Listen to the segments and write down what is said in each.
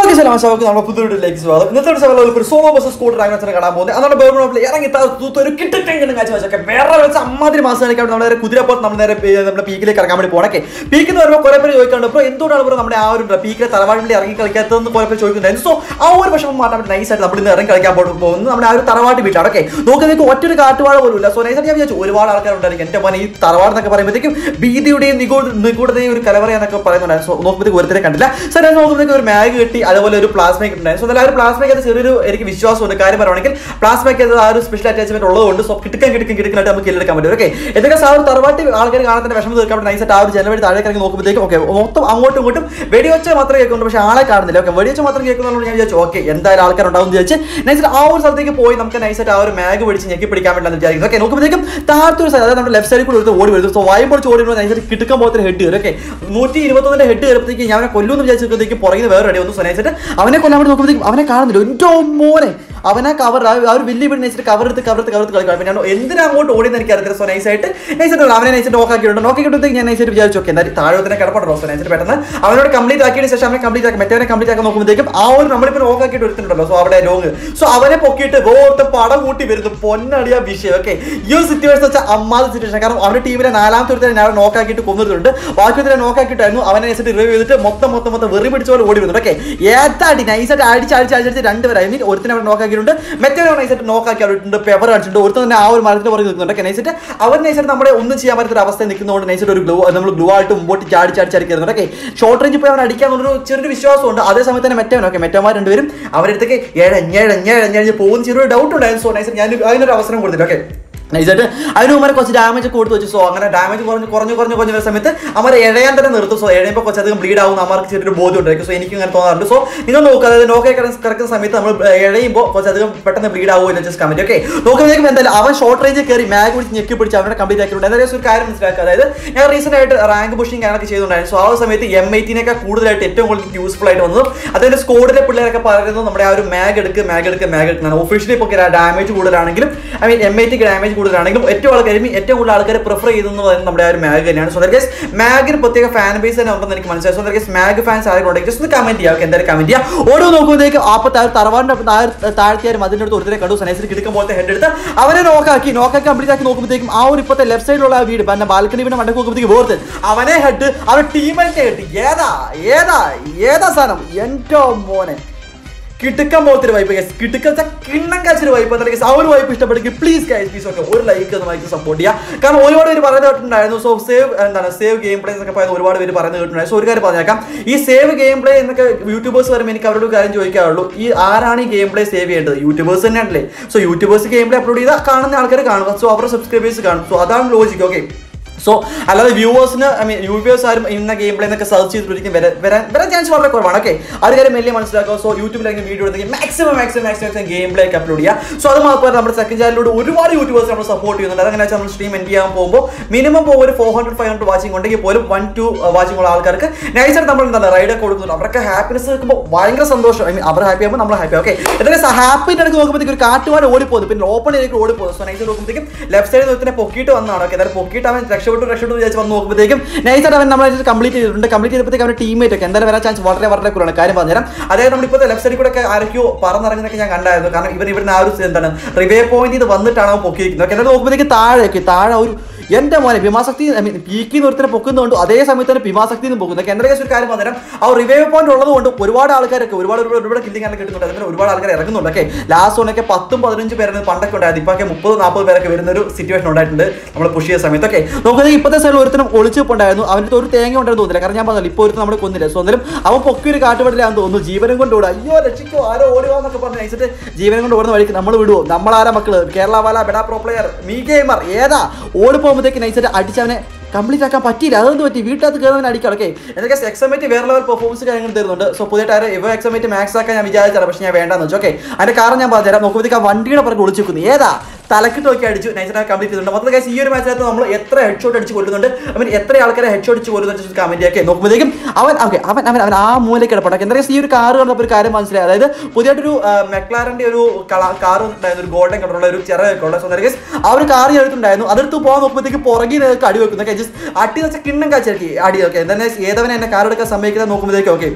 Okay സലാം ഷാവക്ക് നമ്മുടെ പുതിയ വീട്ടിലേക്ക് സ്വാഗതം ഇന്നത്തെ ഒരു സവാലിൽ ഒരു സോളോ ബസ് സ്കൂട്ടർ അങ്ങനെ കാണാൻ പോകുന്നത് അതാണ് ബേബിൾ ഇറങ്ങി തൂത്ത് ഒരു കിട്ടിട്ടെങ്കിലും കാഴ്ച വെച്ചൊക്കെ വേറെ വെച്ച് അമ്മാതിരി മാസം കാണിക്കാൻ നമ്മുടെ നേരെ കുതിരപ്പുറത്ത് നമ്മൾ നേരെ പേ- നമ്മുടെ പീക്കിലേക്ക് ഇറങ്ങാൻ വേണ്ടി പോകണക്കെ പീക്ക് എന്ന് പറയുമ്പോൾ കുറെ പേര് ചോദിക്കാണ്ട് ഇപ്പോൾ എന്തുകൊണ്ടാണ് ഇപ്പോൾ നമ്മുടെ ആ ഒരു പീക്കിലെ തറവാട്ടിൽ ഇറങ്ങി കളിക്കാത്തതെന്ന് കുറെ പേര് ചോദിക്കുന്നുണ്ടായിരുന്നു സോ ആ ഒരു വിഷമം മാറ്റാൻ വേണ്ടി നൈസായിട്ട് നമ്മൾ ഇന്ന് ഇറങ്ങി കളിക്കാൻ പോകും പോകുന്നത് നമ്മുടെ ആ ഒരു തറവാട്ട് വീട്ടാണ് ഓക്കെ നോക്കി നിങ്ങൾക്ക് ഒറ്റൊരു കാട്ടുവാഴ പോലും ഇല്ല സോ നൈസായിട്ട് ഞാൻ വിചാരിച്ചു ഒരുപാട് ആൾക്കാരുണ്ടായിരിക്കും എൻ്റെ മോനെ ഈ തറവാട് എന്നൊക്കെ പറയുമ്പോഴത്തേക്കും ഭീതിയുടെയും നിഗൂഢ നിഗൂഢതയും ഒരു കലവറയെന്നൊക്കെ പറയുന്നുണ്ടായിരുന്നു സോ നോക്കുമ്പോഴത്തേക്ക് ഒരുത്തരെ കണ്ടില്ല സോ ഞാൻ നോക്കുമ്പോഴത്തേക്ക് ഒരു മാഗ് കിട്ടി അതുപോലെ ഒരു പ്ലാസ്മയ്ക്ക് ഉണ്ടായിരുന്നു സോ അതിൽ ആ ഒരു പ്ലാസ്മയ്ക്ക് അത് ചെറിയൊരു എനിക്ക് വിശ്വാസമുണ്ട് കാര്യം പറയുവാണെങ്കിൽ പ്ലാസ്മയ്ക്ക് അത് ആ ഒരു സ്പെഷ്യൽ അറ്റാച്ച്മെന്റ് ഉള്ളതുകൊണ്ട് സോ കിടക്കാൻ കിടക്കും കിടക്കാനായിട്ട് നമുക്ക് കില്ലെടുക്കാൻ പറ്റും ഓക്കെ എന്തൊക്കെ ആ ഒരു തറവാട്ടി ആൾക്കാർ കാണാൻ വിഷമം തീർക്കാൻ വേണ്ടി നൈസായിട്ട് ആ ഒരു ജനവരി താഴേക്ക് ഇറങ്ങി നോക്കുമ്പോഴത്തേക്കും ഓക്കെ മൊത്തം അങ്ങോട്ടും ഇങ്ങോട്ടും വെടിവെച്ച മാത്രമേ കേൾക്കുന്നുള്ളൂ പക്ഷേ ആളെ കാണുന്നില്ല ഓക്കെ വെടിവെച്ച മാത്രം കേൾക്കുന്നുള്ളൂ ഞാൻ വിചാരിച്ചു ഓക്കെ എന്തായാലും ആൾക്കാരുണ്ടാവും എന്ന് വിചാരിച്ച് നൈസായിട്ട് ആ ഒരു സ്ഥലത്തേക്ക് പോയി നമുക്ക് നൈസായിട്ട് ആ ഒരു മാഗ് പിടിച്ച് ഞെക്കി പിടിക്കാൻ വേണ്ടി വിചാരിക്കുന്നു ഓക്കെ നോക്കുമ്പോഴത്തേക്കും താഴത്തൊരു സൈഡ് അതായത് നമ്മുടെ ലെഫ്റ്റ് സൈഡിൽ കൂടി എടുത്ത് ഓടി വരുന്നു സോ വായും പൊളിച്ച് ഓടി വരുമ്പോൾ നൈസായിട്ട് കിടക്കാൻ പോകത്തിന് ഹെഡ് കയറി ഓക്കെ നൂറ്റി ഇരുപത്തൊന്നിന്റെ ഹെഡ് കയറത്തേക്ക് ഞാൻ അവനെ കൊല്ലുമെന്ന് വിചാരിച്ചപ്പോഴത്തേക്ക് പുറകിൽ വേറെ റെഡി വന്നു സോ നൈസായിട്ട് അവനെ കൊല്ലാൻ വേണ്ടി നോക്കുമ്പോഴത്തേക്കും അവനെ കാണുന്നില്ല ഒറ്റോ മോനെ അവനെ കവർ ആ ഒരു വലിയ വീട് നൈസിട്ട് കവർ എടുത്ത് കവർ എടുത്ത് കവർ എടുത്ത് കളിക്കാം പിന്നെ ഞാൻ എന്തിനാ അങ്ങോട്ട് ഓടിയെന്ന് എനിക്ക് അറിയത്തില്ല സോ നൈസായിട്ട് നൈസായിട്ട് അവനെ നൈസായിട്ട് നോക്കാക്കിയിട്ടുണ്ട് നോക്കിയിട്ടത്തേക്ക് ഞാൻ നൈസായിട്ട് വിചാരിച്ചു ഓക്കെ എന്തായാലും താഴെ തന്നെ കിടപ്പുണ്ടോ സോ നൈസായിട്ട് പെട്ടെന്ന് അവനോട് കംപ്ലീറ്റ് ആക്കിയതിന് ശേഷം അവനെ കംപ്ലീറ്റ് ആക്കി മറ്റവനെ കംപ്ലീറ്റ് ആക്കാൻ നോക്കുമ്പോഴത്തേക്കും ആ ഒരു നമ്മളിപ്പോൾ നോക്കാക്കിയിട്ട് എടുത്തിട്ടുണ്ടല്ലോ സോ അവിടെ ലോങ് സോ അവനെ പൊക്കിയിട്ട് വേർത്ത് പടം കൂട്ടി വരുന്നു പൊന്നടിയ വിഷയം ഓക്കെ ഈ ഒരു സിറ്റുവേഷൻ വെച്ചാൽ അമ്മാതെ സിറ്റുവേഷൻ കാരണം അവരുടെ ടീമിലെ നാലാമത്തെ ഒരുത്തനെ ഞാൻ നോക്കാക്കിയിട്ട് കൊന്നിട്ടുണ്ട് ബാക്കി ഒരുത്തനെ നോക്കാക്കിയിട്ടായിരുന്നു അവനെ നൈസായിട്ട് റിവ്യൂ ചെയ്തിട്ട് മൊത്തം മൊത്തം മൊത്തം വെറി പിടിച്ച പോലെ ഓടി വരുന്നുണ്ട് ഓക്കെ ഏതാടി നൈസായിട്ട് അടിച്ച് അടിച്ച് അടിച്ച് രണ്ടുപേരായി മീൻ ഒരുത്തനെ അവിടെ നോക്കാക്കിയിട്ടുണ്ട് മറ്റേ നൈസായിട്ട് നോക്കാക്കി അവരുണ്ട് പേപ്പർ കാണിച്ചിട്ടുണ്ട് ഒരുത്തൻ തന്നെ ആ ഒരു മരത്തിന് പുറകെ നിൽക്കുന്നുണ്ട് ഓക്കെ നൈസായിട്ട് അവർ നൈസായിട്ട് നമ്മുടെ ഒന്നും ചെയ്യാൻ പറ്റാത്ത ഒരു അവസ്ഥയിൽ നിൽക്കുന്നതുകൊണ്ട് നൈസായിട്ട് ഒരു ഗ്ലൂ നമ്മൾ ഗ്ലൂ ആയിട്ട് മുമ്പോട്ട് ചാടി ചാടി ചാടി കയറുന്നുണ്ട് ഓക്കെ ഷോർട്ട് റേഞ്ച് പോയി അവൻ അടിക്കാന്നുള്ളൊരു ചെറിയൊരു വിശ്വാസമുണ്ട് അതേ സമയത്ത് തന്നെ മറ്റവൻ ഓക്കെ മറ്റവന്മാർ രണ്ടുപേരും അവരുടെ അടുത്തേക്ക് ഏഴഞ്ഞേഴഞ്ഞേഴഞ്ഞേഴ് പോകുന്ന ചെറിയൊരു ഡൗട്ട് ഉണ്ടായിരുന്നു സോ നൈസായിട്ട് ഞാൻ അതിനൊരു അവസരം കൊടുത്തില്ല ഓക്കെ നൈസായിട്ട് അതിന് മുമ്പ് കുറച്ച് ഡാമേജ് ഒക്കെ കൊടുത്തു വെച്ചു സോ അങ്ങനെ ഡാമേജ് കുറഞ്ഞ് കുറഞ്ഞ് കുറഞ്ഞ് കുറഞ്ഞ വരുന്ന സമയത്ത് അവർ ഇഴയാൻ തന്നെ നിർത്തും സോ ഇഴയുമ്പോൾ കുറച്ച് അധികം ബ്ലീഡ് ആവും അവർക്ക് ചെറിയൊരു ബോധ്യം ഉണ്ടായിരിക്കും സോ എനിക്ക് അങ്ങനെ തോന്നാറുണ്ട് സോ നിങ്ങൾ നോക്കുക അതായത് നോക്കി കിടക്കുന്ന സമയത്ത് നമ്മൾ ഇഴയുമ്പോൾ കുറച്ചധികം പെട്ടെന്ന് ബ്ലീഡ് ആവുമല്ലോ ജസ്റ്റ് കമന്റ് ഓക്കെ നോക്കുമ്പോഴേക്കും എന്തായാലും അവൻ ഷോർട്ട് റേഞ്ച് കയറി മാഗ് പിടിച്ച് ഞെക്കി പിടിച്ച് അവനെ കംപ്ലീറ്റ് ആക്കിയിട്ടുണ്ട് എന്തായാലും ഒരു കാര്യം മനസ്സിലാക്കുക അതായത് ഞാൻ റീസെന്റ് ആയിട്ട് റാങ്ക് പുഷിംഗ് ഞാനൊക്കെ ചെയ്തിട്ടുണ്ടായിരുന്നു സോ ആ ഒരു സമയത്ത് എം ഐറ്റിനൊക്കെ കൂടുതലായിട്ട് ഏറ്റവും കൂടുതൽ യൂസ്ഫുൾ ആയിട്ട് വന്നതും അതിന്റെ സ്കോഡിലെ പിള്ളേരൊക്കെ പറയുന്നത് നമ്മുടെ ആ ഒരു മാഗ് എടുക്കുക മാഗ് എടുക്കുക മാഗ് എടുക്കുന്നതാണ് ഒഫീഷ്യലി ഇപ്പോൾ ഡാമേജ് കൂടുതലാണെങ്കിലും ഐ മീൻ എം ഐ ടിക്ക് ഡാമേജ് കൂടുതലാണെങ്കിലും ഏറ്റവും ആൾക്കാർ ഏറ്റവും കൂടുതൽ ആൾക്കാർ പ്രിഫർ ചെയ്തെന്ന് പറയുന്നത് നമ്മുടെ ആ ഒരു മാഗ് തന്നെയാണ് സോ ഗൈസ് മാഗിന് പ്രത്യേക ഫാൻ ബേസ് തന്നെ ഉണ്ടെന്ന് എനിക്ക് മനസ്സിലായി സോ ഗൈസ് മാഗ് ഫാൻസ് ആരെങ്കിലും ഉണ്ടെങ്കിൽ ജസ്റ്റ് ഒന്ന് കമന്റ് ചെയ്യാം ഓക്കെ എന്തായാലും കമന്റ് ചെയ്യാം ഓരോ നോക്കുമ്പോഴത്തേക്ക് അപ്പൊ തറവാടിന്റെ താഴ്ത്തിയാരും അതിൻ്റെ അടുത്ത് ഒരുത്തരെ കണ്ടു സനൈസിൽ കിടക്കും പോലത്തെ ഹെഡ് എടുത്ത് അവനെ നോക്കാക്കി നോക്കാക്കി കംപ്ലീറ്റ് ആക്കി നോക്കുമ്പോഴത്തേക്കും ആ ഒരു ഇപ്പോഴത്തെ ലെഫ്റ്റ് സൈഡിലുള്ള ആ വീട് പിന്നെ ബാൽക്കണി വീട് മണ്ടക്ക് നോക്കുമ്പോഴത്തേക്ക് വേർത്ത് അവനെ ഹെഡ് അവരുടെ ടീമേറ്റ് ഹെഡ് ഏതാ ഏതാ ഏതാ സാധനം എൻ്റെ മോനെ കിടുക്കം പോലത്തെ ഒരു വൈപ്പ് ഗൈസ് കിടുക്കച്ച കിണ്ണം കാച്ചൊരു വൈപ്പ് എന്താ ഗൈസ് ആ ഒരു വൈപ്പ് ഇഷ്ടപ്പെട്ടെങ്കിൽ പ്ലീസ് ഗൈസ് പ്ലീസ് ഒക്കെ ഒരു ലൈക്ക് ഒന്ന് വായിച്ച് സപ്പോർട്ട് ചെയ്യുക കാരണം ഒരുപാട് പേര് പറയുന്നത് കേട്ടിട്ടുണ്ടായിരുന്നു സോ സേവ് എന്താണ് സേവ് ഗെയിം പ്ലേ എന്നൊക്കെ പറയുന്നത് ഒരുപാട് പേര് പറയുന്നത് കേട്ടിട്ടുണ്ടായിരുന്നു സോ ഒരു കാര്യം പറഞ്ഞേക്കാം ഈ സേവ് ഗെയിം പ്ലേ എന്നൊക്കെ യൂട്യൂബേഴ്സ് വരുമ്പോൾ എനിക്ക് അവരോട് ഒരു കാര്യം ചോദിക്കാറുള്ളൂ ഈ ആരാണ് ഈ ഗെയിം പ്ലേ സേവ് ചെയ്യേണ്ടത് യൂട്യൂബേഴ്സ് തന്നെയാണല്ലേ so YouTubers game play upload ചെയ്താൽ കാണുന്ന ആൾക്കാർ കാണും സോ അവരുടെ സബ്സ്ക്രൈബേഴ്സ് കാണും സോ അതാണ് ലോജിക്ക് ഓക്കെ സോ അല്ലാതെ വ്യൂവേഴ്സിന് ഐ മീൻ വ്യൂവേഴ്സ് ആരും ഇന്ന ഗെയിം പ്ലേ എന്നൊക്കെ സെർച്ച് ചെയ്തിട്ടുണ്ടെങ്കിൽ വരാൻ വരാൻ വരാൻ ചാൻസ് വളരെ കുറവാണ് ഓക്കെ അത് കാര്യം വലിയ മനസ്സിലാക്കുക സോ യൂട്യൂബിലേക്ക് വീഡിയോ എടുത്തെങ്കിൽ maximum maximum maximum game play ഒക്കെ അപ്ലോഡ് ചെയ്യുക സോ അത് മാത്രമല്ല നമ്മുടെ സെക്കൻഡ് ചാനലിലൂടെ ഒരുപാട് യൂട്യൂബേഴ്സ് നമ്മൾ സപ്പോർട്ട് ചെയ്യുന്നുണ്ട് അതെങ്ങനെ വെച്ചാൽ നമ്മൾ സ്ട്രീം എൻഡ് ചെയ്യാൻ പോകുമ്പോൾ മിനിമം പോകുമ്പോൾ ഒരു four hundred five hundred watching ഉണ്ടെങ്കിൽ പോലും വൺ ടു വാച്ചിങ് ഉള്ള ആൾക്കാർക്ക് നൈസായിട്ട് നമ്മൾ എന്താണ് റൈഡ് കൊടുക്കുന്നുണ്ട് അവർക്ക് ഹാപ്പിനെസ് വെക്കുമ്പോൾ ഭയങ്കര സന്തോഷം ഐ മീൻ അവർ ഹാപ്പി ആകുമ്പോൾ നമ്മൾ ഹാപ്പി ഓക്കെ എന്തായാലും ഹാപ്പിൻ്റെ അടുത്ത് നോക്കുമ്പോഴത്തേക്ക് ഒരു കാട്ടുവാട് ഓടിപ്പോകുന്നു പിന്നെ ഓപ്പൺ ഏരിയക്ക് ഓടിപ്പോകുന്നു സോ നൈസായിട്ട് നോക്കുമ്പോഴത്തേക്കും ലെഫ്റ്റ് സൈഡിൽ നിന്ന് പൊക്കിയിട്ട് വന്നതാണ് ഓക്കെ അതായത് പൊക്കിയിട്ട് അവൻ രക്ഷപ്പെട്ടു രക്ഷപ്പെട്ടു വിചാരിച്ച് വന്ന് നോക്കുമ്പോഴത്തേക്കും നൈസായിട്ട് അവൻ നമ്മൾ കംപ്ലീറ്റ് ചെയ്തിട്ടുണ്ട് കംപ്ലീറ്റ് ചെയ്തപ്പോഴത്തേക്ക് അവരുടെ ടീമേറ്റ് ഒക്കെ എന്തായാലും വരാൻ ചാൻസ് വളരെ വളരെ കുറവാണ് കാര്യം പറഞ്ഞുതരാം അതായത് നമ്മളിപ്പോൾ ലെഫ്റ്റ് സൈഡിൽ കൂടെ ഒക്കെ ആരൊക്കെയോ പറന്നിറങ്ങുന്നൊക്കെ ഞാൻ കണ്ടായിരുന്നു കാരണം ഇവർ ഇവരുടെ ആ ഒരു എന്താണ് റിവേ പോയിന്റ് ഇത് വന്നിട്ടാണ് അവൻ പൊക്കിയിരിക്കുന്നത് ഓക്കെ എന്തായാലും നോക്കുമ്പോഴത്തേക്ക് താഴേക്ക് താഴെ ഒരു എന്റെ മോനെ ഭീമാശക്തി ഐ മീൻ പീക്കി നിർത്തിനെ പൊക്കുന്നുണ്ട് അതേ സമയത്ത് തന്നെ ഭീമാശക്തി നിന്ന് പൊക്കുന്നു എന്റെ കേസ് ഒരു കാര്യം പറഞ്ഞാൽ ആ റിവൈവ് പോയിന്റ് ഉള്ളത് കൊണ്ട് ഒരുപാട് ആൾക്കാരൊക്കെ ഒരുപാട് ഒരുപാട് ഒരുപാട് കില്ലിംഗ് ഒക്കെ കിട്ടുന്നുണ്ട് അതിന് ഒരുപാട് ആൾക്കാർ ഇറങ്ങുന്നുണ്ട് ഒക്കെ ലാസ്റ്റ് ഓണൊക്കെ പത്തും പതിനഞ്ച് പേരാണ് പണ്ടൊക്കെ ഉണ്ടായത് ഇപ്പൊക്കെ മുപ്പത് നാൽപ്പത് പേരൊക്കെ വരുന്ന ഒരു സിറ്റുവേഷൻ ഉണ്ടായിട്ടുണ്ട് നമ്മൾ പുഷ് ചെയ്ത സമയത്ത് ഒക്കെ നോക്കുന്നത് ഇപ്പോഴത്തെ സൈഡിൽ ഒരുത്തരം ഒളിച്ചിട്ടുണ്ടായിരുന്നു അവൻ്റെ ഒരു തേങ്ങ ഉണ്ടെന്ന് തോന്നില്ല കാരണം ഞാൻ പറഞ്ഞില്ല ഇപ്പോൾ ഒരുത്തരം നമ്മൾ കൊന്നില്ല സോ എന്നാലും അവൻ പൊക്കി ഒരു കാട്ടുപടിലാന്ന് തോന്നുന്നു ജീവനം കൊണ്ട് ഓടുക അയ്യോ രക്ഷിക്കോ ആരോ ഓടുക എന്നൊക്കെ പറഞ്ഞ് നയിച്ചിട്ട് ജീവനം കൊണ്ട് ഓടുന്ന വഴിക്ക് നമ്മൾ വിടുവോ നമ്മളാരാ മക്കള് കേരള വാല ബെഡാ പ്രോ പ്ലെയർ മീ ഗെയിമർ ഏതാ ഓടി പോകുമ്പോഴത്തേക്ക് നയിച്ചിട്ട് അടിച്ചവനെ കംപ്ലീറ്റ് ആക്കാൻ പറ്റിയില്ല അതൊന്നും പറ്റി വീട്ടിനകത്ത് കയറുന്നതിന് അടിക്കാം ഓക്കെ എന്നൊക്കെ എക്സമേറ്റ് വേറെ ലെവൽ പെർഫോമൻസ് കാര്യങ്ങൾ തരുന്നുണ്ട് സോ പുതിയതായിട്ട് ഇവ എക്സമേറ്റ് മാക്സ് ആക്കാൻ ഞാൻ വിചാരിച്ചാണ് പക്ഷേ ഞാൻ വേണ്ടെന്ന് വെച്ചു ഓക്കെ അതിന്റെ കാരണം ഞാൻ പറഞ്ഞുതരാം നോക്കുമ്പോഴത്തേക്ക് ആ വണ്ടിയുടെ പുറകെ ഒളിച്ചു നിൽക്കുന്നു ഏതാ തലക്കിട്ട് നോക്കി അടിച്ചു നൈസായിട്ട് കംപ്ലീറ്റ് ചെയ്തിട്ടുണ്ട് മൊത്തം guys ഈ ഒരു മാച്ചിനകത്ത് നമ്മൾ എത്ര ഹെഡ് ഷോട്ട് അടിച്ച് കൊല്ലുന്നുണ്ട് അവൻ എത്ര ആൾക്കാരെ ഹെഡ് ഷോട്ട് അടിച്ച് കൊല്ലുന്നുണ്ട് കമന്റ് ഒക്കെ നോക്കുമ്പോഴത്തേക്കും അവൻ ഓക്കെ അവൻ അവൻ അവൻ ആ മൂലയ്ക്ക് കിടപ്പട്ടെ എന്താ ഈ ഒരു കാർ കണ്ടപ്പോൾ ഒരു കാര്യം മനസ്സിലായി അതായത് പുതിയതായിട്ടൊരു മെക്ലാറിന്റെ ഒരു കാർ ഉണ്ടായിരുന്നു ഒരു ഗോൾഡൻ കളറുള്ള ഒരു ചെറിയൊക്കെ ഉള്ള സോ ഗൈസ് ആ ഒരു കാർ എടുത്തുണ്ടായിരുന്നു അതെടുത്ത് പോകാൻ നോക്കുമ്പോഴത്തേക്ക് പുറകിൽ അടി വെക്കുന്നു ജസ്റ്റ് അടി വെച്ച കിണ്ണം കാച്ചാക്കി അടി ഓക്കെ എന്താ ഏതവനെ എന്നെ കാർ എടുക്കാൻ സമ്മതിക്കുന്നത് നോക്കുമ്പോഴത്തേക്കും ഓക്കെ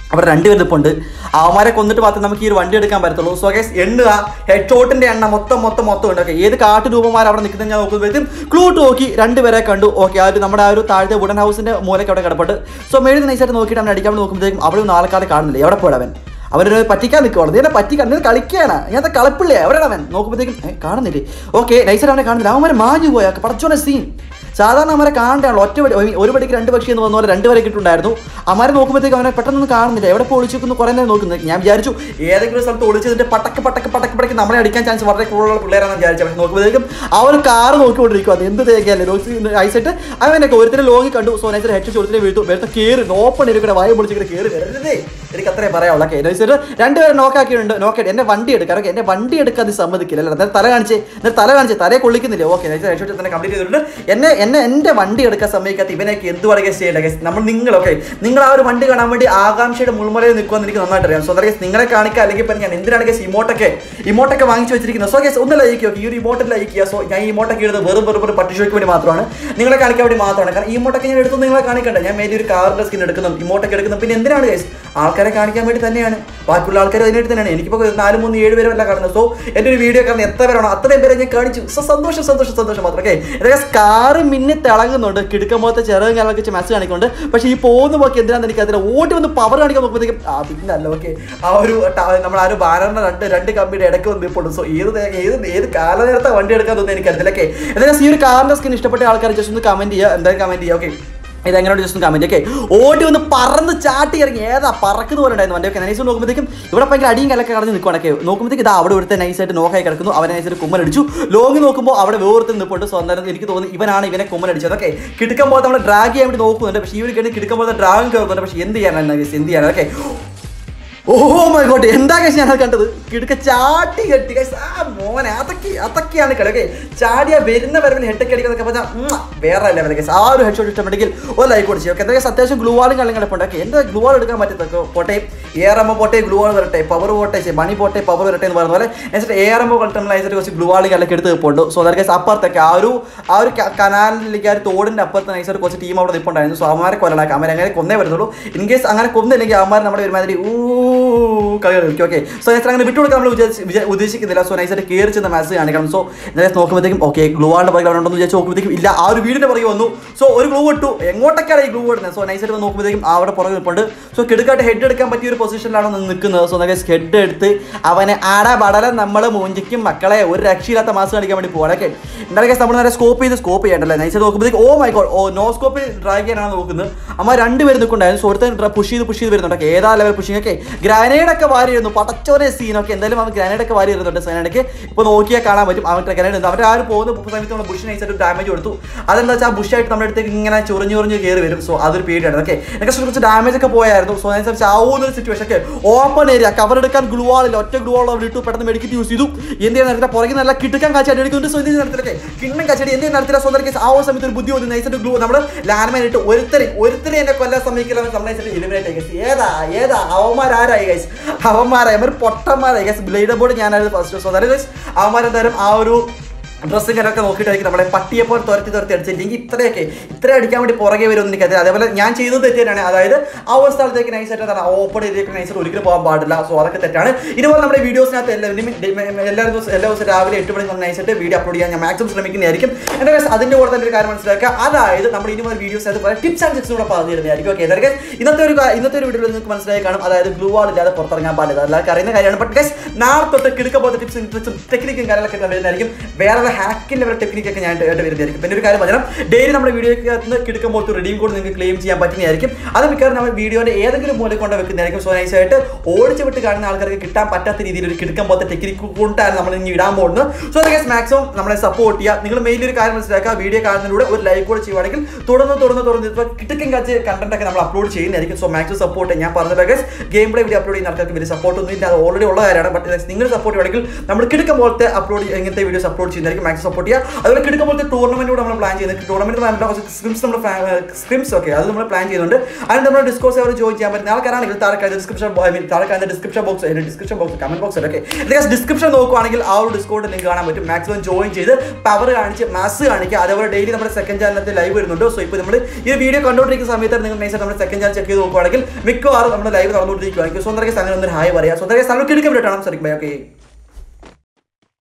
അവർ രണ്ടുപേരും നിൽപ്പുണ്ട് അവന്മാരെ കൊന്നിട്ട് മാത്രമേ നമുക്ക് ഈ ഒരു വണ്ടി എടുക്കാൻ പറ്റത്തുള്ളൂ സോ ഗൈസ് എണ്ണുക ഹെഡ് ഷോട്ടിന്റെ എണ്ണ മൊത്തം മൊത്തം മൊത്തം ഉണ്ട് ഓക്കെ ഏത് കാട്ടു രൂപമാർ അവിടെ നിൽക്കുന്നത് ഞാൻ നോക്കുമ്പോഴത്തേക്കും ക്ലൂട്ട് നോക്കി രണ്ടുപേരെ കണ്ടു ഓക്കെ ആ ഒരു നമ്മുടെ ആ ഒരു താഴത്തെ വുഡൻ ഹൗസിന്റെ മൂലയ്ക്ക് അവിടെ കിടപ്പുണ്ട് സോ മേളിൽ നൈസായിട്ട് നോക്കിയിട്ട് അവൻ അടിക്കാൻ വേണ്ടി നോക്കുമ്പോഴത്തേക്കും അവിടെ ഒന്നും ആൾക്കാരെ കാണുന്നില്ല എവിടെ പോയി അവൻ അവരൊരു പറ്റിക്കാൻ നിൽക്കുവാണ് ഇതിനെ പറ്റിക്കാൻ ഇത് കളിക്കുകയാണ് ഇങ്ങനത്തെ കളിപ്പില്ലേ എവിടെയാണ് അവൻ നോക്കുമ്പോഴത്തേക്കും ഏ, കാണുന്നില്ലേ ഓക്കെ നൈസായിട്ട് അവനെ കാണുന്നില്ല അവന്മാരെ മാഞ്ഞു പോയാ പടച്ചോനെ സീൻ സാധാരണ അവരെ കാണണ്ടാണല്ലോ ഒറ്റ പടി ഒരു- ഒരു പടിക്ക് രണ്ട് പക്ഷി എന്ന് പറഞ്ഞ പോലെ രണ്ട് വരെ കിട്ടുണ്ടായിരുന്നു അമാരെ നോക്കുമ്പോഴത്തേക്ക് അവനെ പെട്ടെന്ന് കാണുന്നില്ല എവിടെ പോയി ഒളിച്ചിരിക്കുന്നു കുറേ നേരം നോക്കുന്നത് ഞാൻ വിചാരിച്ചു ഏതെങ്കിലും സ്ഥലത്ത് ഒളിച്ചതിന്റെ പട്ടക്ക് പട്ടക്ക് പട്ടക്ക് പടക്ക് നമ്മളെ അടിക്കാൻ ചാൻസ് വളരെ കൂടുതലുള്ള പിള്ളേരാണെന്ന് വിചാരിച്ചു പക്ഷെ നോക്കുമ്പോഴത്തേക്കും ആ ഒരു കാർ നോക്കിക്കൊണ്ടിരിക്കും അത് എന്ത് തേക്കല്ലേ ഐസിട്ട് അവനൊക്കെ ഒരുത്തിനെ ലോങ്ങി കണ്ടു സോ നൈസർ ഹെഡ് ചോദിച്ചിട്ട് വീഴ്ത്തു വേറെ കയറി ഓപ്പൺ ഇരിക്കണ വായ പൊളിച്ചിട്ട് കയറി വരരുതേ എനിക്ക് അത്രേ പറയാനുള്ള ഓക്കെ നൈസർ രണ്ടുപേരും നോക്കാക്കിയിട്ടുണ്ട് നോക്കിയിട്ട് എന്നെ വണ്ടി എടുക്കാം ഓക്കെ എന്നെ വണ്ടി എടുക്കാൻ അത് സമ്മതിക്കില്ല അല്ല നേരെ തല കാണിച്ച് നേരെ തല കാണിച്ച് തലയെ കൊള്ളിക്കുന്നില്ല ഓക്കെ നൈസർ ഹെഡ് തന്നെ കംപ്ലീറ്റ് ചെയ്തിട്ടുണ്ട് എന്നെ എന്നെ എൻ്റെ വണ്ടി എടുക്കാൻ സമ്മതിക്കാത്ത ഇവനൊക്കെ എന്ത് പറയുക ചെയ്യേണ്ട guys? നമ്മൾ നിങ്ങളൊക്കെ നിങ്ങൾ ആ ഒരു വണ്ടി കാണാൻ വേണ്ടി ആകാംക്ഷയുടെ മുൾമുലയിൽ നിൽക്കുമെന്ന് എനിക്ക് നന്നായിട്ട് അറിയാം സോ അതായത് guys, നിങ്ങളെ കാണിക്കുക അല്ലെങ്കിൽ ഇപ്പം ഞാൻ എന്തിനാണ് ഗസ് ഇമോട്ടൊക്കെ ഇമോട്ടൊക്കെ വാങ്ങിച്ചു വെച്ചിരിക്കുന്നത് സോ ഗസ് ഒന്ന് ലൈക്ക് നോക്കി ഈ ഒരു ഇമോട്ടിൽ ലൈക്ക് ചെയ്യുക സോ ഞാൻ ഈ ഇമോട്ടൊക്കെ ഇടുന്നത് വെറും വെറും ഒരു പട്ടിഷോയ്ക്ക് വേണ്ടി മാത്രമാണ് നിങ്ങളെ കാണിക്കാൻ വേണ്ടി മാത്രമാണ് കാരണം ഈ ഇമോട്ടൊക്കെ ഞാൻ എടുത്തു നിങ്ങളെ കാണിക്കണ്ട ഞാൻ മേലി ഒരു കാറിന്റെ സ്കിൻ എടുക്കുന്നു ഇമോട്ടൊക്കെ എടുക്കുന്നു പിന്നെ എന്തിനാണ് ഗൈസ് ആൾക്കാരെ കാണിക്കാൻ വേണ്ടി തന്നെയാണ് ബാക്കിയുള്ള ആൾക്കാർ അതിനായിട്ട് തന്നെയാണ് എനിക്കിപ്പോൾ നാല് മൂന്ന് ഏഴ് പേരും അല്ല കാണുന്നത് സോ എൻ്റെ ഒരു വീഡിയോ കാരണം എത്ര പേരാണോ അത്രയും പേരെ ഞാൻ കാണിച്ചു സോ സന്തോഷം സന്തോഷം സന്തോഷം മാത്രം ഓക്കെ ഇതൊക്കെ കാറ് മിന്നി തിളങ്ങുന്നുണ്ട് കിടക്കുമ്പോഴത്തെ ചെറുതും കാലൊക്കെ വെച്ച് മെസ്സ് കാണിക്കുന്നുണ്ട് പക്ഷേ ഈ പോകുന്ന പോക്ക് എന്തിനാന്ന് എനിക്ക് അതിന് ഓടി വന്ന് പവർ കാണിക്കാൻ നോക്കുമ്പോഴത്തേക്കും ആ പിന്നെ അല്ല ഓക്കെ ആ ഒരു ട- നമ്മൾ ആ ഒരു ബാനറിന്റെ രണ്ട് രണ്ട് കമ്പിയുടെ ഇടയ്ക്ക് വന്ന് ഇപ്പോൾ സോ ഏത് നേ- ഏത് ഏത് കാലനേരത്തെ വണ്ടി എടുക്കാൻ തോന്നുന്നു എനിക്കറിയില്ല ഓക്കെ എന്തായാലും ഈ ഒരു കാറിന്റെ സ്കിൻ ഇഷ്ടപ്പെട്ട ആൾക്കാർ ജസ്റ്റ് ഒന്ന് കമന്റ് ചെയ്യുക എന്തായാലും കമന്റ് ചെയ്യുക ഓക്കെ ഇതെങ്ങനെയാണ് ജസ്റ്റ് കമന്റ് ഓക്കെ ഓടി വന്ന് പറന്ന് ചാട്ടി ഇറങ്ങി ഏതാ പറക്കുന്ന പോലെ ഉണ്ടായിരുന്നു വണ്ടി ഒക്കെ നൈസ് നോക്കുമ്പോഴത്തേക്കും ഇവിടെ ഭയങ്കര അടിയും കലക്കെ കടന്ന് നിൽക്കുവാണൊക്കെ നോക്കുമ്പോഴത്തേക്ക് ഇതാ അവിടെ ഇവിടുത്തെ നൈസായിട്ട് നോക്കായി കിടക്കുന്നു അവനെ നൈസായിട്ട് കുമ്മനടിച്ചു ലോങ്ങി നോക്കുമ്പോൾ അവിടെ വേർത്ത് നിൽപ്പുണ്ട് സോ എന്തായാലും എനിക്ക് തോന്നി ഇവനാണ് ഇവനെ കുമ്മനടിച്ചത് ഓക്കെ കിടക്കാൻ പോലെ നമ്മൾ ഡ്രാഗ് ചെയ്യാൻ വേണ്ടി നോക്കുന്നുണ്ട് പക്ഷേ ഈ ഒരു കിടന്ന് കിടക്കാൻ പോലെ ഡ്രാഗും കയറുന്നുണ്ട് പക്ഷേ എന്ത് ചെയ്യാനാണ് guys? എന്ത് ചെയ്യാനാണ് ഓക്കെ ഓ മൈ ഗോഡ് എന്താ കഴിച്ച് ഞാൻ കണ്ടത് കിടുക്ക ചാട്ടി കെട്ടി guys. ആ മോനെ അതൊക്കെ അതൊക്കെയാണ് കളി ഓക്കെ ചാടിയ വരുന്ന വരവിൽ ഹെഡൊക്കെ അടിക്കുന്നൊക്കെ പറഞ്ഞാൽ ഉം, വേറെ ലെവൽ കേസ് ആ ഒരു ഹെഡ് ഷോട്ട് ഇഷ്ടപ്പെട്ടെങ്കിൽ ഒരു ലൈക്ക് കൊടുച്ചു ഓക്കെ എന്തൊക്കെ അത്യാവശ്യം ഗ്ലൂ വാളും കളി കിടപ്പുണ്ട് ഓക്കെ എന്താ ഗ്ലൂ വാൾ എടുക്കാൻ പറ്റത്തൊക്കെ പോട്ടെ ഏറമ്മ പോട്ടെ ഗ്ലൂ വാൾ വരട്ടെ പവർ പോട്ടെ ശ്ശെ, മണി പോട്ടെ പവർ വരട്ടെ എന്ന് പറയുന്ന പോലെ എന്നിട്ട് ഏറമ്മ കളിട്ട് നമ്മൾ അതിനകത്ത് കുറച്ച് ഗ്ലൂ വാളും കളൊക്കെ എടുത്ത് നിൽപ്പുണ്ട് സോ അതൊക്കെ അപ്പുറത്തൊക്കെ ആ ഒരു ആ ഒരു ക- കനാലിലേക്ക് ആ ഒരു തോടിന്റെ അപ്പുറത്ത് നൈസായിട്ട് കുറച്ച് ടീം അവിടെ നിൽപ്പുണ്ടായിരുന്നു സോ അവന്മാരെ കൊല്ലണം അവരെ അങ്ങനെ കൊന്നേ വരുന്നുള്ളൂ ഇൻ കേസ് അങ്ങനെ കൊന്നില്ലെങ്കിൽ അവന്മാർ നമ്മുടെ ഒരുമാതിരി ഊ കളി കളിക്കും ഓക്കെ സോ നൈസ് അങ്ങനെ വിട്ടുകൊടുക്കാൻ നമ്മൾ വിചാരിച്ച് വിചാ- ഉദ്ദേശിക്കുന്നില്ല സോ നൈസായിട്ട് കയറി ചെന്ന മാച്ച് കാണിക്കണം സോ നൈസ് നോക്കുമ്പോഴത്തേക്കും ഓക്കെ ഗ്ലൂ ആണ്ട് പുറകെ അവിടെ ഉണ്ടെന്ന് വിചാരിച്ച് നോക്കുമ്പോഴത്തേക്കും ഇല്ല ആ ഒരു വീടിന്റെ പുറകെ വന്നു സോ ഒരു ഗ്ലൂ ഇട്ടു എങ്ങോട്ടൊക്കെയാണ് ഈ ഗ്ലൂ ഇടുന്നത് സോ നൈസായിട്ട് വന്ന് നോക്കുമ്പോഴത്തേക്കും അവിടെ പുറകെ നിൽപ്പുണ്ട് സോ കിടക്കാട്ട് ഹെഡ് എടുക്കാൻ പറ്റിയ ഒരു പൊസിഷനിലാണ് നിന്ന് നിൽക്കുന്നത് സോ നൈസ് ഹെഡ് എടുത്ത് അവനെ അട ബടല നമ്മൾ മൂഞ്ചിക്കും മക്കളെ ഒരു രക്ഷയില്ലാത്ത മാസം കളിക്കാൻ വേണ്ടി പോകാം ഓക്കെ എന്തായാലും നമ്മൾ നേരെ സ്കോപ്പ് ചെയ്ത് സ്കോപ്പ് ചെയ്യണ്ടല്ലേ നൈസായിട്ട് നോക്കുമ്പോഴത്തേക്ക് oh my god oh no സ്കോപ്പിൽ ഡ്രാഗ് ചെയ്യാനാണ് നോക്കുന്നത് അമ്മ രണ്ടുപേരും നിൽക്കുന്നുണ്ടായിരുന്നു സോ ഒരുത്തൻ പുഷ് ചെയ്ത് പുഷ് ചെയ്ത് വരുന്നുണ്ട് Okay, ഏതാ ലെവൽ പുഷിംഗ് ഒക്കെ ഗ്രാനേഡ് ഒക്കെ വാരിയിരുന്നു പടച്ചോനെ സീനൊക്കെ എന്തായാലും അവൻ ഗ്രാനേഡ് ഒക്കെ വാരി ഇരുന്നുണ്ട് സൈനക്ക് ഇപ്പോൾ നോക്കിയാൽ കാണാൻ പറ്റും അവൻ ഗ്രാനേഡ് അവൻ്റെ ആ ഒരു പോകുന്ന സമയത്ത് നമ്മൾ ബുഷ് നൈസായിട്ട് ഡാമേജ് കൊടുത്തു അതെന്താ വെച്ചാൽ ബുഷായിട്ട് നമ്മുടെ അടുത്തേക്ക് ഇങ്ങനെ ചൊറിഞ്ഞു ചൊറിഞ്ഞ് കയറി വരും സോ അതൊരു പേടിയാണ് ഓക്കെ എനിക്ക് കുറച്ച് ഡാമേജ് ഒക്കെ പോയായിരുന്നു സോ അതിനനുസരിച്ച് ചാവുന്ന ഒരു സിറ്റുവേഷൻ ഒക്കെ ഓപ്പൺ ഏരിയ കവർ എടുക്കാൻ ഗ്ലൂ ആളില്ല ഒറ്റ ഗ്ലൂ ആൾ അവിടെ ഇട്ടു പെട്ടെന്ന് മെഡിക്കറ്റ് യൂസ് ചെയ്തു എന്ത് ചെയ്യാൻ നേരത്തെ പുറകെ നല്ല കിട്ടുക്കാൻ കാച്ചടി എടുക്കുന്നുണ്ട് സോ എന്ത് നേരത്തിലൊക്കെ കിണ്ണം കാച്ചടി എന്ത് നേരത്തിലെ സ്വന്തം കേസ് ആ ഒരു സമയത്ത് ഒരു ബുദ്ധി വന്നു നൈസായിട്ട് ഗ്ലൂ നമ്മൾ ലാൻഡ്മാൻ ഇട്ട് ഒരുത്തരെ ഒരുത്തരെ എന്നെ കൊല്ലാൻ സമ്മതിക്കില്ല നമ്മൾ നൈസായിട്ട് എലിമിനേറ്റ് ആയി guys. ഏതാ ഏതാ അവന്മാരാരായി ഗൈസ് അവന്മാരായി അവർ പൊട്ടന്മാരായി ഗൈസ് ബ്ലേഡ് ബോർഡ് ഞാനായിരുന്നു ഫസ്റ്റ് സോ അതായത് ഗൈസ് അവന്മാരെന്തായാലും ആ ഒരു ഡ്രസ്സിംഗ് ഒക്കെ നോക്കിയിട്ടായിരിക്കും നമ്മളെ പട്ടിയെ പോലെ തുരത്തി തുരത്തി അടിച്ചില്ലെങ്കിൽ ഇത്രയൊക്കെ ഇത്ര അടിക്കാൻ വേണ്ടി പുറകെ വരുമെന്ന് എനിക്കറിയാം അതേപോലെ ഞാൻ ചെയ്തത് തെറ്റാണ് അതായത് ആ ഒരു സ്ഥലത്തേക്ക് നൈസായിട്ട് എന്താണ് ഓപ്പൺ ഏരിയക്ക് നൈസായിട്ട് ഒരിക്കലും പോകാൻ പാടില്ല സോ അതൊക്കെ തെറ്റാണ് ഇതുപോലെ നമ്മുടെ വീഡിയോസിനകത്ത് എല്ലാവരും എല്ലാ ദിവസം എല്ലാ ദിവസവും രാവിലെ എട്ട് മണിക്ക് നൈസായിട്ട് വീഡിയോ അപ്ലോഡ് ചെയ്യാൻ ഞാൻ മാക്സിമം ശ്രമിക്കുന്നതായിരിക്കും എൻ്റെ guys, അതിൻ്റെ കൂടെ തന്നെ ഒരു കാര്യം മനസ്സിലാക്കുക അതായത് നമ്മൾ ഇനി ഒരു വീഡിയോസ് ആയിട്ട് പല ടിപ്സ് ആൻഡ് ട്രിക്സ് കൂടെ പറഞ്ഞു തരുന്നതായിരിക്കും ഓക്കെ അതായത് guys, ഇന്നത്തെ ഒരു കാ- ഇന്നത്തെ ഒരു വീഡിയോയിൽ നിങ്ങൾക്ക് മനസ്സിലായി കാണും അതായത് ഗ്ലൂ വാൾ ഇല്ലാതെ പുറത്തിറങ്ങാൻ പാടില്ല എല്ലാവർക്കും അറിയുന്ന കാര്യമാണ് ബട്ട് ഗൈസ് നാളെ തൊട്ട് കിടക്ക പോലത്തെ ടിപ്സും ട്രിക്സും ടെക്നിക്കും കാര്യങ്ങളൊക്കെ വരുന്നതായിരിക്കും വേറെ ഹാക്കിൻ്റെ ലെവൽ ടെക്നിക്ക് ഒക്കെ ഞാൻ ആയിട്ട് വരുന്നതായിരിക്കും പിന്നെ ഒരു കാര്യം പറഞ്ഞാൽ ഡെയിലി നമ്മുടെ വീഡിയോക്കകത്ത് കിടക്കം പോലത്തെ റെഡീം കോഡ് നിങ്ങൾക്ക് ക്ലെയിം ചെയ്യാൻ പറ്റുന്നതായിരിക്കും അത് മിക്കവാറും നമ്മൾ വീഡിയോയുടെ ഏതെങ്കിലും മൂലം കൊണ്ട് വെക്കുന്നതായിരിക്കും സോ നൈസായിട്ട് ഓടിച്ച് വിട്ട് കാണുന്ന ആൾക്കാർക്ക് കിട്ടാൻ പറ്റാത്ത രീതിയിൽ ഒരു കിടക്കം പോലത്തെ ടെക്നിക്ക് കൊണ്ടാണ് നമ്മൾ ഇനി ഇടാൻ പോകുന്നത് സോ ഗൈസ് മാക്സിമം നമ്മളെ സപ്പോർട്ട് ചെയ്യുക നിങ്ങൾ മെയിൻ ഒരു കാര്യം മനസ്സിലാക്കുക വീഡിയോ കാണുന്നതിലൂടെ ഒരു ലൈക്ക് കൂടെ ചെയ്യുവാണെങ്കിൽ തുടർന്ന് തുടർന്ന് തുടർന്ന് ഇപ്പോൾ കിടക്കം കാച്ച് കണ്ടന്റ് ഒക്കെ നമ്മൾ അപ്ലോഡ് ചെയ്യുന്നതായിരിക്കും സോ മാക്സിമം സപ്പോർട്ട് ഞാൻ പറഞ്ഞ guys game play video upload ചെയ്യുന്ന ആൾക്കാർക്ക് വലിയ സപ്പോർട്ട് ഒന്നും ഇല്ല അത് ഓൾറെഡി ഉള്ള കാര്യമാണ് ബട്ട് നിങ്ങൾ സപ്പോർട്ട് ചെയ്യുവാണെങ്കിൽ നമ്മൾ കിടക്കം പോലത്തെ അപ്ലോഡ് ഇങ്ങനത്തെ വീഡിയോസ് അപ്ലോഡ് ചെയ്യുന്നതായിരിക്കും ചെയ്യുന്നതായിരിക്കും മാക്സിമം സപ്പോർട്ട് ചെയ്യുക അതുപോലെ കിടക്കുമ്പോഴത്തെ ടൂർണമെന്റ് കൂടെ നമ്മൾ പ്ലാൻ ചെയ്യുന്നത് ടൂർണമെന്റ് കുറച്ച് സ്ക്രിംസ് നമ്മൾ സ്ക്രിംസ് ഒക്കെ അത് നമ്മൾ പ്ലാൻ ചെയ്യുന്നുണ്ട് അതിന് നമ്മൾ ഡിസ്കോസ് അവർ ജോയിൻ ചെയ്യാൻ പറ്റുന്ന ആൾക്കാരാണെങ്കിൽ താഴെ കഴിഞ്ഞ ഡിസ്ക്രിപ്ഷൻ ഐ മീൻ താഴെ കഴിഞ്ഞ description box description box comment box ഒക്കെ ഡിസ്ക്രിപ്ഷൻ നോക്കുവാണെങ്കിൽ ആ ഒരു ഡിസ്കൗണ്ട് ലിങ്ക് കാണാൻ പറ്റും മാക്സിമം ജോയിൻ ചെയ്ത് പവർ കാണിച്ച് മാസ് കാണിക്കുക അതേപോലെ ഡെയിലി നമ്മുടെ സെക്കൻഡ് ചാനലിനകത്ത് ലൈവ് വരുന്നുണ്ട് സോ ഇപ്പോൾ നമ്മൾ ഈ വീഡിയോ കണ്ടുകൊണ്ടിരിക്കുന്ന സമയത്ത് നിങ്ങൾ നൈസായിട്ട് നമ്മുടെ സെക്കൻഡ് ചാനൽ ചെക്ക് ചെയ്ത് നോക്കുവാണെങ്കിൽ മിക്കവാറും നമ്മുടെ ലൈവ് നടന്നുകൊണ്ടിരിക്കുകയാണെങ്കിൽ സ്വന്തം അങ്ങനെ ഒന്ന് ഹായ് പറയാം സ്വന്തം സ്ഥലം കിടക്കാൻ പറ്റണം സോറി ബൈ ഓക്കെ